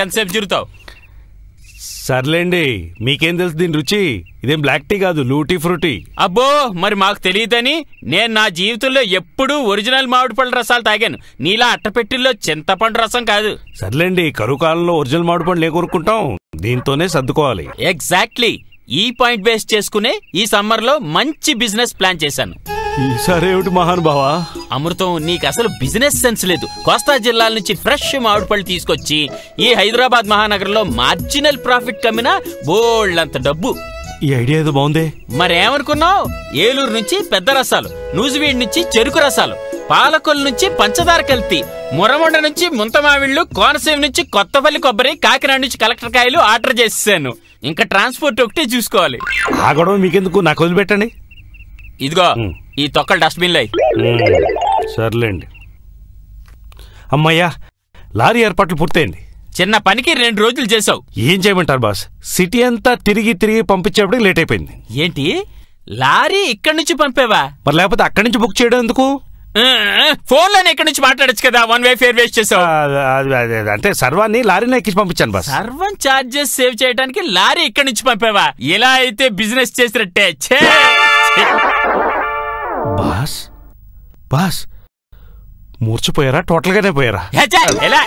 ఇంకెంతసేపు తిరుగుతావు సర్లేండి మీకేం తెలుసు దీని రుచి ఇదేం బ్లాక్ టీ కాదు లూటీ ఫ్రూటీ అబ్బో మరి మాకు తెలియదని నేను నా జీవితంలో ఎప్పుడూ ఒరిజినల్ మామిడి పళ్ళ రసాలు తాగాను నీలా అట్టపెట్టిల్లో చింతపండు రసం కాదు సర్లేండి కరువు కాలంలో ఒరిజినల్ మామిడి పండ్లు ఏ కొనుక్కుంటాం దీంతోనే సర్దుకోవాలి ఎగ్జాక్ట్లీ ఈ పాయింట్ బేస్ చేసుకునే ఈ సమ్మర్ లో మంచి బిజినెస్ ప్లాన్ చేశాను ఈసారి ఏమిటి మహానుభావా అమృతం నీకు అసలు బిజినెస్ సెన్స్ లేదు కోస్తా జిల్లాల నుంచి ఫ్రెష్ మామిడి పళ్ళు తీసుకొచ్చి ఈ హైదరాబాద్ మహానగరంలో మార్జినల్ ప్రాఫిట్ కమ్మినా బోల్డంత డబ్బు ఈ ఐడియా ఏదో బాగుందే మరేమనుకున్నావు ఏలూరు నుంచి పెద్ద రసాలు నూజివీడ్ నుంచి చెరుకు రసాలు పాలకొల్లు నుంచి పంచదార కల్తీ మురమండ నుంచి ముంతమావిళ్ళు కోనసీమ నుంచి కొత్తపల్లి కొబ్బరి కాకినాడ నుంచి కలెక్టర్ కాయలు ఆర్డర్ చేసేసాను ఇంకా ట్రాన్స్పోర్ట్ ఒకటే చూసుకోవాలి ఆ గొడవ మీకెందుకు నాకు వదిలిపెట్టండి ఇదిగో ఉమ్. ఈ తొక్కలు డస్ట్బిన్ లై మ్మ్. సర్లేండి అమ్మయ్యా లారీ ఏర్పాట్లు పూర్తయింది చిన్న పనికి రెండు రోజులు చేసావు ఏం చేయమంటారు బాస్ సిటీ అంతా తిరిగి తిరిగి పంపించేప్పటికి లేట్ అయిపోయింది ఏంటి లారీ ఇక్కడి నుంచి పంపేవా మరి లేకపోతే అక్కడి నుంచి బుక్ చేయడం ఎందుకు ఫోన్ లోనే ఇక్కడి నుంచి మాట్లాడొచ్చు కదా వన్ వే ఫేర్ వేస్ట్ చేసావు ఆ, అది- అది- అది- అంటే సర్వాన్ని లారీని ఎక్కించి పంపించాను బాస్ సర్వం చార్జెస్ సేవ్ చేయడానికి లారీ ఇక్కడి నుంచి పంపేవా ఇలా అయితే బిజినెస్ చేసినట్టే ఛే! ఛే! బాస్ బాస్ మూర్చిపోయారా టోటల్ గానే పోయారా హే, ఛే! ఎలా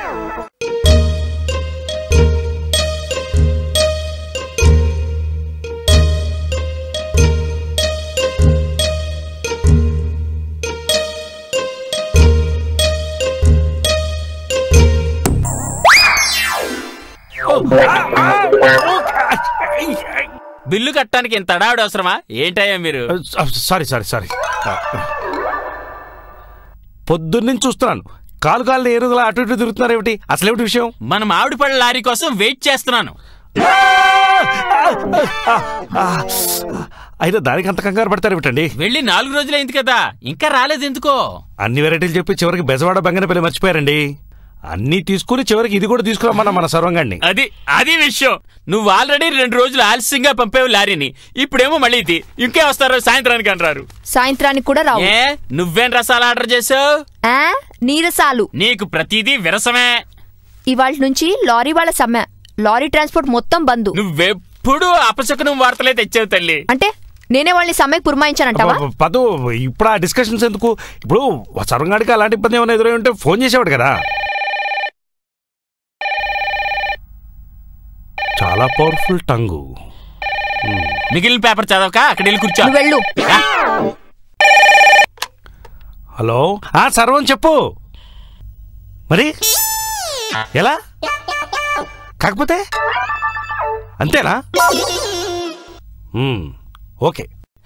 బిల్లు కట్టడానికి ఇంత అడావుడు అవసరమా ఏంటయ్యా మీరు సారీ సారీ సారీ పొద్దున్నుంచి చూస్తున్నాను కాలు కాళ్ళు ఏ రోజులా అటు ఇటు తిరుగుతున్నారు ఏమిటి అసలు ఏమిటి విషయం మన మామిడి పళ్ళ లారీ కోసం వెయిట్ చేస్తున్నాను అయినా దానికి అంత కంగారు పడతారు ఏమిటండి వెళ్ళి నాలుగు రోజులైంది కదా ఇంకా రాలేదు ఎందుకో అన్ని వెరైటీలు చెప్పి చివరికి బెజవాడ బంగనపల్లి మర్చిపోయారండి అన్ని తీసుకుని చివరికి ఇది కూడా తీసుకురమ్మన్నా మన సర్వంగాన్ని అది అది విషయం నువ్వు ఆల్రెడీ రెండు రోజులు ఆలస్యంగా పంపేవు లారీని ఇప్పుడేమో మళ్ళీ ఇది ఇంకే వస్తారు సాయంత్రానికి అంటారు సాయంత్రానికి కూడా రావు ఏ నువ్వేం రసాలు ఆర్డర్ చేసావు ఆ, నీరసాలు నీకు ప్రతిదీ విరసమే ఇవాళ నుంచి లారీ వాళ్ళ సమ్మె లారీ ట్రాన్స్పోర్ట్ మొత్తం బంద్ నువ్వెప్పుడు అపశకునం వార్తలే తెచ్చావు తల్లి అంటే నేనే వాళ్ళని సమ్మెకి పురమాయించానంటావా ప- పదు ఇప్పుడు ఆ డిస్కషన్స్ ఎందుకు ఇప్పుడు సర్వంగాడికి అలాంటి ఇబ్బంది ఏమైనా ఎదురై ఉంటే ఫోన్ చేసేవాడు కదా చాలా పవర్ఫుల్ టంగు మిగిలిన పేపర్ చదవక అక్కడ వెళ్ళి కూర్చో నువ్వు వెళ్ళు రా. హలో ఆ సర్వం చెప్పు మరి ఎలా కాకపోతే అంతేనా మ్మ్, ఓకే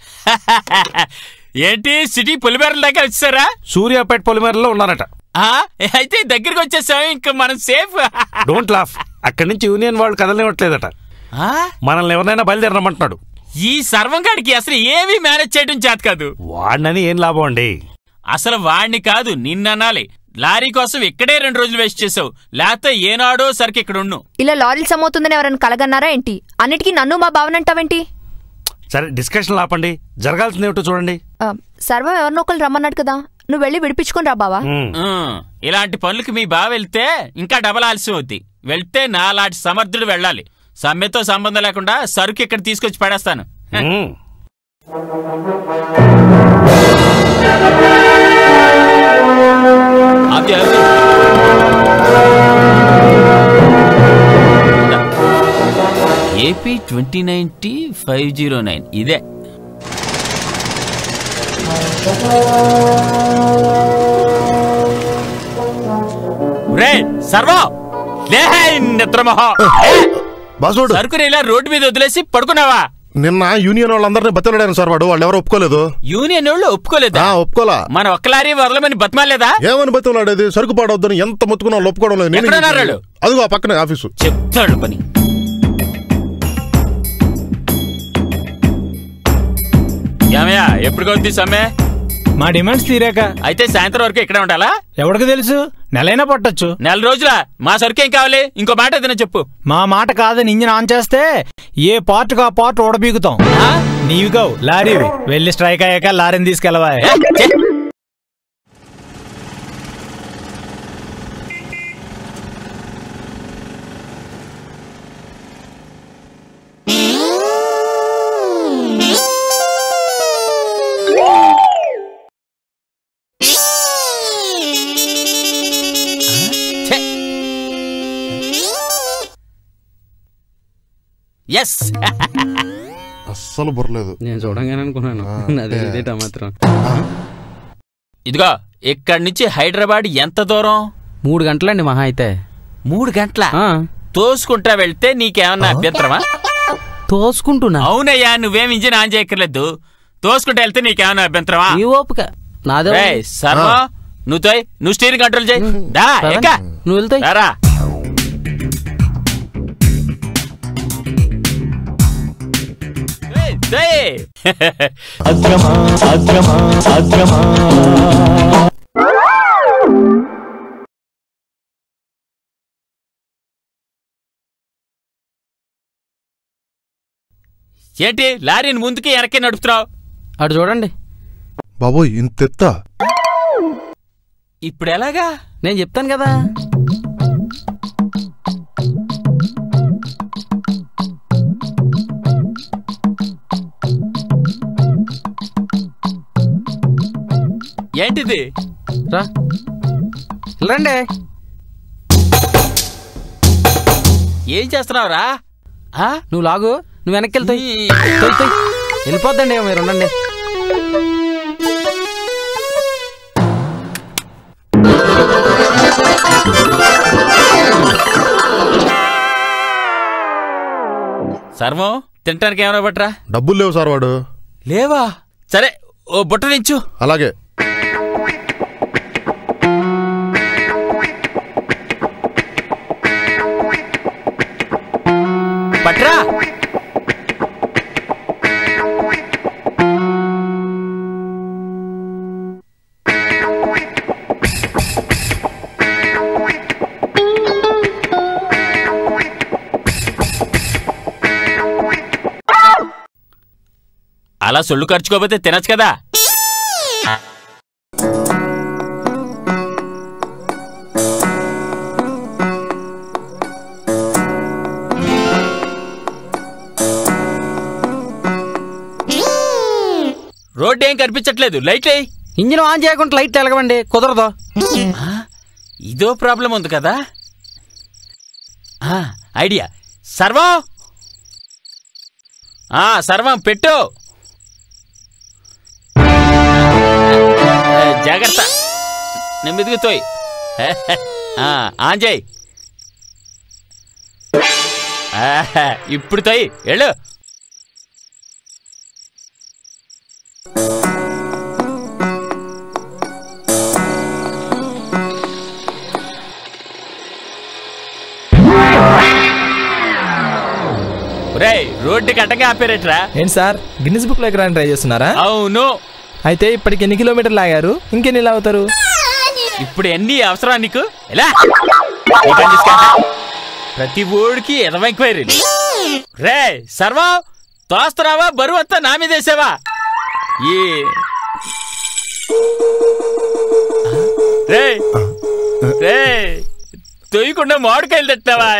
ఏంటి సిటీ పులిమేరల దగ్గర వచ్చారా సూర్యాపేట పొలిమేరలో ఉన్నారట ఆ, అయితే దగ్గరికి వచ్చేసాం ఇంకా మనం సేఫ్ డోంట్ లాఫ్ అక్కడి నుంచి యూనియన్ వాళ్ళు కదలనివ్వట్లేదట ఆ, మనల్ని ఎవరినైనా బయలుదేరమంటున్నాడు ఈ సర్వంగాడికి అసలు ఏమీ మేనేజ్ చేయడం చేత కాదు వాడినని ఏం లాభం అండి అసలు వాణ్ణి కాదు నిన్ననాలి లారీ కోసం ఇక్కడే రెండు రోజులు వేస్ట్ చేసావు లేకపోతే ఏనాడో సరికి ఇక్కడ ఉండు ఇలా లారీలు సమవుతుందని ఎవరైనా కలగన్నారా ఏంటి అన్నిటికీ నన్ను మా భావనంటావేంటి సరే డిస్కషన్ ఆపండి జరగాల్సింది ఏమిటో చూడండి ఆ, సర్వం ఎవరినో ఒకరు రమ్మన్నాడు కదా నువ్వు వెళ్ళి విడిపించుకొని రా బావా మ్మ్. ఉమ్, ఇలాంటి పనులకి మీ బావ వెళ్తే ఇంకా డబల్ ఆలస్యం అవుద్ది వెళ్తే నాలాంటి సమర్థుడు వెళ్ళాలి సమ్మెతో సంబంధం లేకుండా సరుకు ఇక్కడ తీసుకొచ్చి పడేస్తాను మ్మ్. ఆపు, ఆపు. AP twenty ninety five zero nine ఇదే రే సర్వం లే నిద్రమోహ బాసోడు సరుకుని ఇలా రోడ్డు మీద వదిలేసి పడుకున్నావా నిన్న యూనియన్ వాళ్ళందరినీ బతిలాడాను సార్ వాడు వాళ్ళు ఎవరు ఒప్పుకోలేదు యూనియన్ వాళ్ళు ఒప్పుకోలేదా ఆ ఒప్పుకోలా మన ఒక్కలారీ వదలమని బతిమాలేదా ఏమని బతిలాడేది సరుకు పాడవద్దని ఎంత మొత్తుకున్నా వాళ్ళు ఒప్పుకోవడం లేదు నేనే ఎక్కడున్నారు చెప్పాను. వాళ్ళు? అదిగో ఆ పక్కనే ఆఫీసు చెప్తాడు పని ఏమయ్యా ఎప్పుడు కొద్ది సమ్మె మా డిమాండ్స్ తీరాక అయితే సాయంత్రం వరకు ఇక్కడే ఉండాలా ఎవరికి తెలుసు నెలైనా పట్టొచ్చు నెల రోజుల మా సరుకు ఏం కావాలి ఇంకో మాట ఏదైనా చెప్పు మా మాట కాదని ఇంజిన్ ఆన్ చేస్తే ఏ పార్ట్కి ఆ పార్ట్ ఓడబీగుతాం ఆ? నీవి కావు లారీవి వెళ్ళి స్ట్రైక్ అయ్యాక లారీని తీసుకెళ్ళవా ఏ, ఛే. ఎస్ అస్సలు బుర్రలేదు నేను చూడంగానే అనుకున్నాను ఆ, అదే ఏ. ఇదేటా మాత్రం ఇదిగో ఇక్కడి నుంచి హైదరాబాద్ ఎంత దూరం మూడు గంటలండి మహా అయితే మూడు గంటల ఆ, తోసుకుంటా వెళ్తే నీకేమన్నా అభ్యంతరమా తోసుకుంటున్నా అవునయ్యా నువ్వేం ఇంజిన్ ఆన్ చేయక్కర్లేదు తోసుకుంటా వెళ్తే నీకేమన్నా అభ్యంతరమా ఈ ఓపిక నాదే రేయ్, సర్వ నువ్వు తోయ్ నువ్వు స్టీరింగ్ కంట్రోల్ చేయి దా సరే. ఎక్క నువ్వు వెళ్తాయి రారా తోయ్, తోయ్. ఏంటి లారీని ముందుకి వెనక్కి నడుపుతున్నావు అటు చూడండి బాబోయ్ ఇంత ఎత్త ఇప్పుడు ఎలాగా నేను చెప్తాను కదా ఏంటిది రా రండి ఏం చేస్తున్నావురా ఆ? నువ్వు లాగు నువ్వు వెనక్కి వెళ్తాయి ఈ- తొయ్ తొయ్ వెళ్ళిపోద్దండి మీరు ఉండండి సర్వం తినటానికి ఏమైనా పట్రా డబ్బులు లేవు సార్ వాడు లేవా సరే ఓ బుట్ట నించు అలాగే పట్రా అలా సొల్లు ఖర్చుకోకపోతే తినచ్చు కదా రోడ్డు ఏం కనిపించట్లేదు లైట్ వేయ్. ఇంజిన్ ఆన్ చేయకుండా లైట్ వెలగవండి కుదరదు ఆ, ఇదో ప్రాబ్లం ఉంది కదా ఆ, ఐడియా సర్వం ఆ, సర్వం పెట్టు ఏ, జాగ్రత్త నెమ్మదిగా తోయ్ ఆ, ఆన్ చేయి ఆహా, ఇప్పుడు తోయ్ వెళ్ళు రేయ్ రోడ్డుకి అడ్డంగా ఆపేరేట్రా ఏంటి సార్ గిన్నిస్ బుక్ లోకి రాని ట్రై చేస్తున్నారా అవును అయితే ఇప్పటికి ఎన్ని కిలోమీటర్లు ఆగారు ఇంకెన్ని ఇలా అవుతారు ఇప్పుడు ఎన్ని అవసరం నీకు ఎలా ఈ పని చూసుకో. ప్రతి ఊడికి ఎదవ ఎంక్వైరీ రే సర్వా తోస్తున్నావా బరువు అంతా నా మీద వేసావా ఈ రే రే తొయ్యకుండా మామిడికాయలు తెట్టావా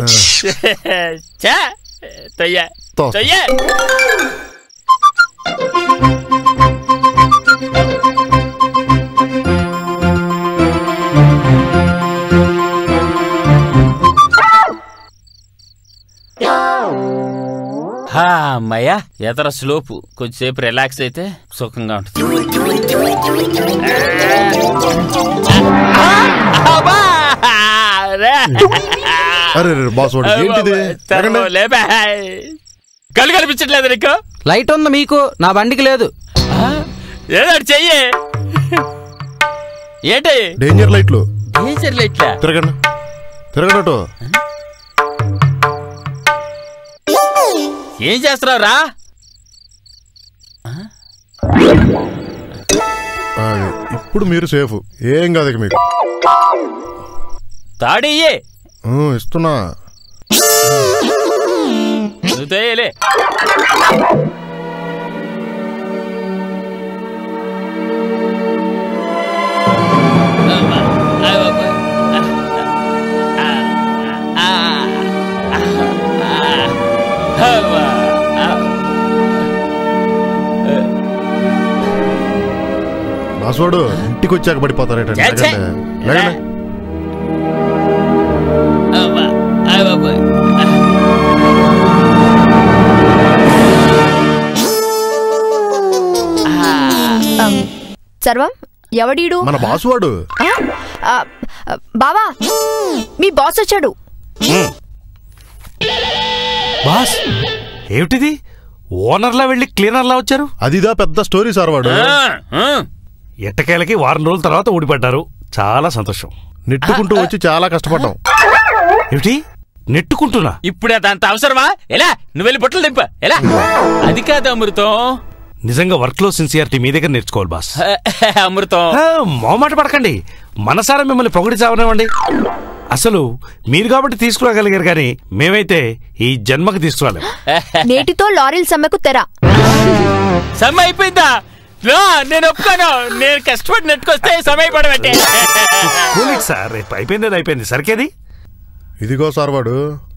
చా తొయ్య తో. తొయ్య హా, అమ్మయ్యా ఎదర స్లోపు కొంచెంసేపు రిలాక్స్ అయితే సుఖంగా ఉంటుంది అబ్బా! రే! అరే రే బాస్ వాడు ఏంటిది సర్వం ఎక్కండి. లేపే. కళ్ళు కనిపించట్లేదు నీకు లైట్ ఉంది మీకు నా బండికి లేదు ఆ? ఏదో ఒకటి చెయ్యి ఏంటి డేంజర్ లైట్లు డేంజర్ లైట్లా తిరగండి తిరగడటు ఏం చేస్తున్నావు రా ఇప్పుడు మీరు సేఫ్ ఏం కాదు ఇక మీకు తాడియ్యే ఆ, ఇస్తున్నా నువ్వు తోయలే బాస్ వాడు ఇంటికి వచ్చాక పడిపోతారేటండి ఛే, ఛే. లేకండి లేకండి సర్వం ఎవడీడు మన బాసు వాడు ఆ? ఆ, ఆ, బావా మీ బాస్ వచ్చాడు బాస్ ఏమిటిది ఓనర్లా వెళ్ళి క్లీనర్లా వచ్చారు అదిదా పెద్ద స్టోరీ సార్ వాడు ఆ, ఆ. ఎట్టకేలకి వారం రోజుల తర్వాత ఊడిపడ్డారు చాలా సంతోషం నెట్టుకుంటూ వచ్చి చాలా కష్టపడ్డాం ఏమిటి నెట్టుకుంటున్నా ఇప్పుడు అదంత అవసరమా ఎలా నువ్వు వెళ్ళి బుట్టలు దింప ఎలా అది కాదు అమృతం నిజంగా వర్క్ లో సిన్సియారిటీ మీ దగ్గర నేర్చుకోవాలి బాస్ అమృతం ఆ, మొహమాట పడకండి మనసారా మిమ్మల్ని పొగిడి చావనివ్వండి అసలు మీరు కాబట్టి తీసుకురాగలిగారు కానీ మేమైతే ఈ జన్మకి తీసుకురాలేం నేటితో లారీల సమ్మెకు తెర సమ్మె అయిపోయిందా రా, నేను ఒప్పుకోను నేను కష్టపడి నెట్టుకొస్తే సమయ పడబట్టే కూలింగ్ సార్ రేపు అయిపోయింది అది అయిపోయింది సరికేది ఇదిగో సార్ వాడు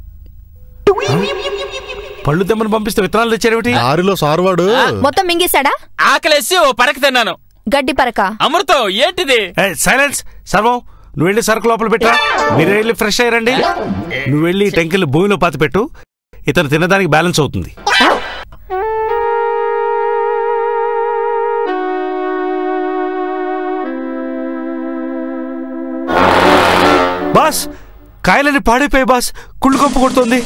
పళ్ళు దెమ్మను పంపిస్తే విత్తనాలు తెచ్చారేమిటి లారీలో సార్ వాడు మొత్తం మింగేశాడా ఆకలేసి ఓ పరక తిన్నాను గడ్డి పరక అమృతం ఏంటిది సైలెన్స్ సర్వం నువ్వు వెళ్ళి సరుకు లోపల పెట్టరా మీరు వెళ్ళి ఫ్రెష్ అయ్యారండి నువ్వు వెళ్ళి ఈ టెంకిల్ భూమిలో పాతి పెట్టు ఇతను తినడానికి బ్యాలెన్స్ అవుతుంది బాస్ కాయలని పాడైపోయాయి బాస్ కుళ్ళు కప్పు కొడుతుంది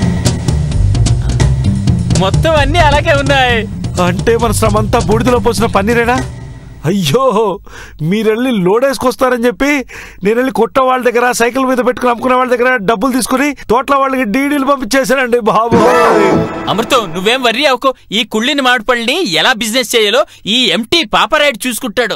మొత్తం అన్ని అలాగే ఉన్నాయి అంటే మన శ్రమంతా బూడిదలో పోసిన పన్నీరేనా అయ్యో మీరెళ్ళి లోడేసుకొస్తారని చెప్పి నేను వెళ్ళి కొట్ట వాళ్ళ దగ్గర సైకిల్ మీద పెట్టుకుని అమ్ముకునే వాళ్ళ దగ్గర డబ్బులు తీసుకుని తోటల వాళ్ళకి డీడీలు పంపించేశానండి బాబు అమృతం నువ్వేం వర్రీ అవుకో ఈ కుళ్ళిని మామిడిపళ్ళని ఎలా బిజినెస్ చేయాలో ఈ ఎంటీ పాపరాయుడు చూసుకుంటాడు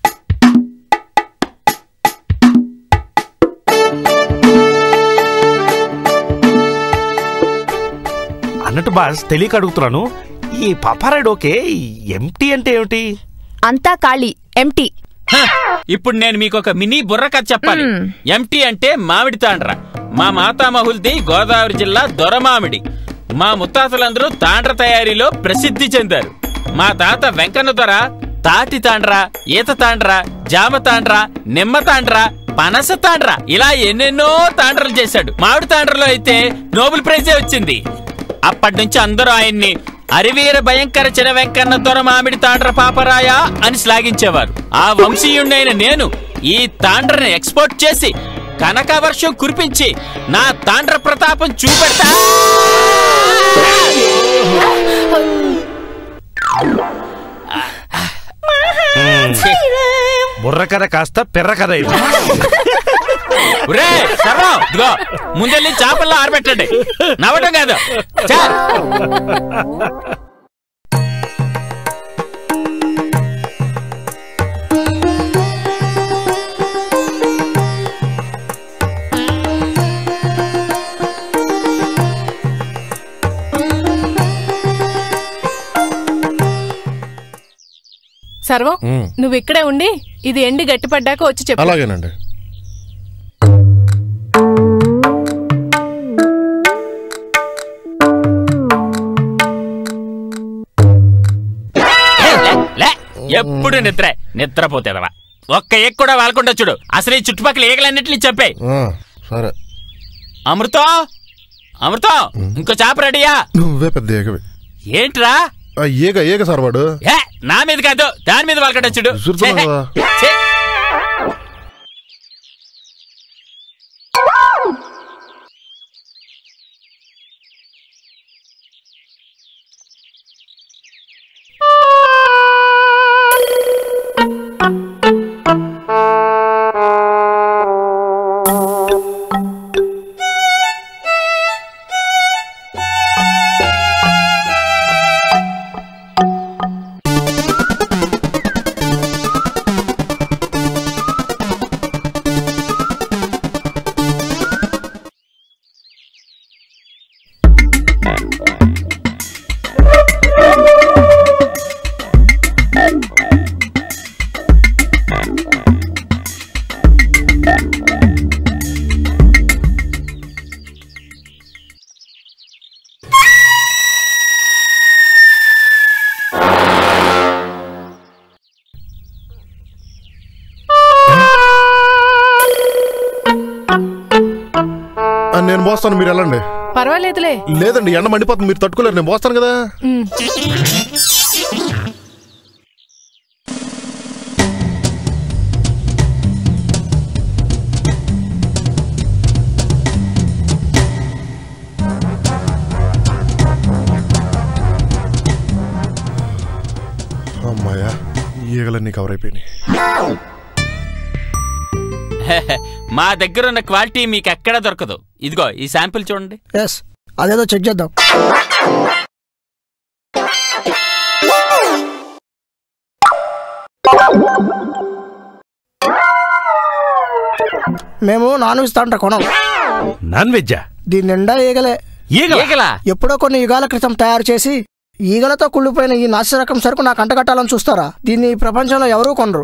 అన్నట్టు బాస్ తెలియక అడుగుతున్నాను ఈ పాపారాయుడు ఓకే ఎంటీ అంటే ఏమిటి అంతా ఖాళీ ఎంటీ హ, ఇప్పుడు నేను మీకు ఒక మినీ బుర్ర కథ చెప్పాలి మ్మ్. ఎంటీ అంటే మామిడి తాండ్ర మా మాతామహుల్ది గోదావరి జిల్లా దొరమామిడి మా ముత్తాతలందరూ తాండ్ర తయారీలో ప్రసిద్ధి చెందారు మా తాత వెంకన్న దొర తాటి తాండ్ర ఈత తాండ్ర జామ తాండ్ర నిమ్మ తాండ్ర పనస తాండ్ర ఇలా ఎన్నెన్నో తాండ్రలు చేశాడు మామిడి తాండ్రలో అయితే నోబెల్ ప్రైజే వచ్చింది అప్పటి నుంచి అందరూ ఆయన్ని అరివీర భయంకర చిర వెంకన్న దొర మామిడి తాండ్ర పాపరాయ అని శ్లాఘించేవారు ఆ వంశీయుణ్ణైన నేను ఈ తాండ్రని ఎక్స్పోర్ట్ చేసి కనక వర్షం కురిపించి నా తాండ్ర ప్రతాపం చూపెడతా బుర్ర కథ కాస్త పెర్ర కథ అయింది ఒరే, సర్వం, ఇదిగో ముందెళ్ళి చేపల్లో ఆరబెట్టండి నవ్వటం కాదు చా. సర్వం ఉమ్, నువ్వు ఇక్కడే ఉండి ఇది ఎండి గట్టిపడ్డాక వచ్చి చెప్పు అలాగేనండి ఏ, లే, లే. ఎప్పుడు నిద్ర నిద్రపోతేదవా ఒక్క ఎక్ కూడా వాలకుండా చూడు అసలు ఈ చుట్టుపక్కల ఈగలన్నింటినీ చెప్పే ఆ, సరే అమృతం అమృతం ఇంకో చేప రెడీయా నువ్వే పెద్ద ఏగవి ఏంట్రా ఆ, ఏగ ఏగ సార్ వాడు ఏ నా మీద కాదు దాని మీద వాళ్ళకట చూడు విసురుతున్నావా? ఛే. ఆ, నేను మోస్తాను మీరు వెళ్ళండి పర్వాలేదులే లేదండి ఎండ మండిపోతుంది మీరు తట్టుకోలేరు నేను మోస్తాను కదా ఉమ్. అమ్మాయా ఈగలన్నీ కవర్ అయిపోయినాయి మా దగ్గర ఉన్న క్వాలిటీ మీకు ఎక్కడా దొరకదు ఇదిగో ఈ శాంపిల్ చూడండి ఎస్ అదేదో చెక్ చేద్దాం మేము నాన్ వెజ్ తాంట కొనం నాన్ వెజ్జా దీని నిండా ఈగలే ఈగల ఈగలా ఎప్పుడో కొన్ని యుగాల క్రితం తయారు చేసి ఈగలతో కుళ్ళిపోయిన ఈ నాస్య రకం సరుకు నాకు అంటగట్టాలని చూస్తారా దీన్ని ఈ ప్రపంచంలో ఎవరూ కొనరు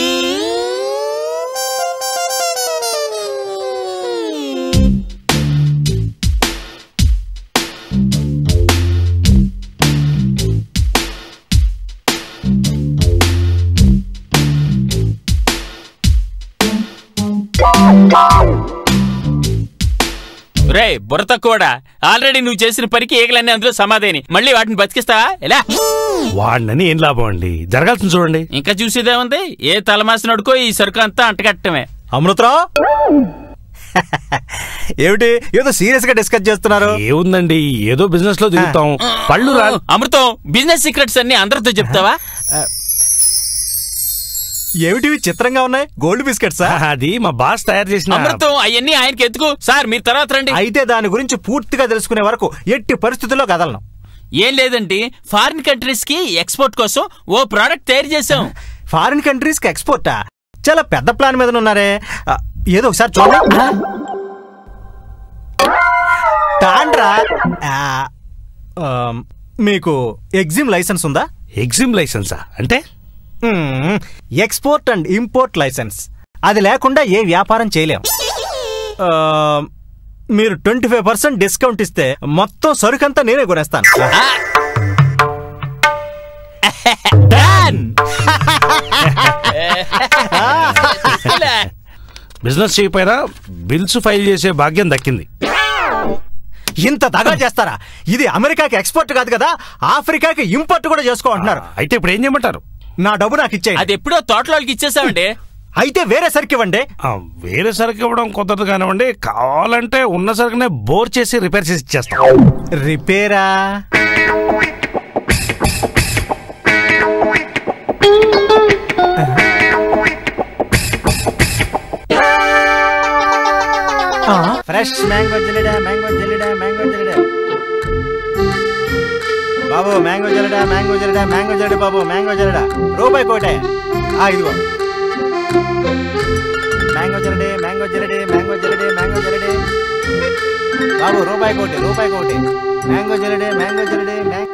రే బుర్రత కూడా ఆల్రెడీ నువ్వు చేసిన పనికి ఈగలన్నీ అందులో సమాధేని మళ్ళీ వాటిని బతికిస్తావా ఎలా వాడినని ఏం లాభం అండి జరగాల్సింది చూడండి ఇంకా చూసేదేముంది ఏ తలమాసినడుకో ఈ సరుకు అంతా అంటగట్టమే అమృతరావు ఏమిటి ఏదో సీరియస్ గా డిస్కస్ చేస్తున్నారు ఏముందండి ఏదో బిజినెస్ లో దిగుతాం పళ్ళు రా అమృతం బిజినెస్ సీక్రెట్స్ అన్ని అందరితో చెప్తావా ఏమిటివి చిత్రంగా ఉన్నాయి గోల్డ్ బిస్కెట్సా అది మా బాస్ తయారు చేసిన అమృతం అవన్నీ ఆయనకి ఎత్తుకు సార్ మీరు తర్వాత రండి అయితే దాని గురించి పూర్తిగా తెలుసుకునే వరకు ఎట్టి పరిస్థితుల్లో కదలను ఏం లేదండి ఫారిన్ కంట్రీస్ కి ఎక్స్పోర్ట్ కోసం ఓ ప్రోడక్ట్ తయారు చేసాం ఫారిన్ కంట్రీస్ కి ఎక్స్పోర్టా చాలా పెద్ద ప్లాన్ మీద ఉన్నారే ఆ, ఏదో ఒకసారి చూడండి తాండ్రా ఆ, ఆ, మీకు ఎగ్జిమ్ లైసెన్స్ ఉందా ఎగ్జిమ్ లైసెన్సా అంటే మ్మ్. ఎక్స్పోర్ట్ అండ్ ఇంపోర్ట్ లైసెన్స్ అది లేకుండా ఏ వ్యాపారం చేయలేం ఆ, మీరు ట్వంటీ ఫైవ్ పర్సెంట్ డిస్కౌంట్ ఇస్తే మొత్తం సరుకంతా నేనే కొనేస్తాను Done! బిజినెస్ చేయకపోయినా బిల్స్ ఫైల్ చేసే భాగ్యం దక్కింది ఇంత దగా చేస్తారా ఇది అమెరికాకి ఎక్స్పోర్ట్ కాదు కదా ఆఫ్రికాకి ఇంపోర్ట్ కూడా చేసుకోమంటున్నారు అయితే ఇప్పుడు ఏం చేయమంటారు నా డబ్బు నాకు ఇచ్చేయండి అది ఎప్పుడో తోటలోకి ఇచ్చేసామండి అయితే వేరే సరికి ఇవ్వండి ఆ, వేరే సరుకు ఇవ్వడం కుదరదు కానివ్వండి కావాలంటే ఉన్న సరుకునే బోర్ చేసి రిపేర్ చేసి ఇచ్చేస్తాం రిపేరా ఫ్రెష్ మ్యాంగో జెలిడా మ్యాంగో జెలిడా మ్యాంగో జెలిడా బాబు మ్యాంగో జెలిడా మ్యాంగో జెలిడా మ్యాంగో జెలిడా బాబు మ్యాంగో జెలిడా రూపాయి కోటే ఆ ఇదిగో మ్యాంగో జెలిడే మ్యాంగో జెలిడే మ్యాంగో జెలిడే మ్యాంగో జెలిడే బాబు రూపాయి కోటి రూపాయి కోటి మ్యాంగో జెలిడే మ్యాంగో జెలిడే మ్యాంగో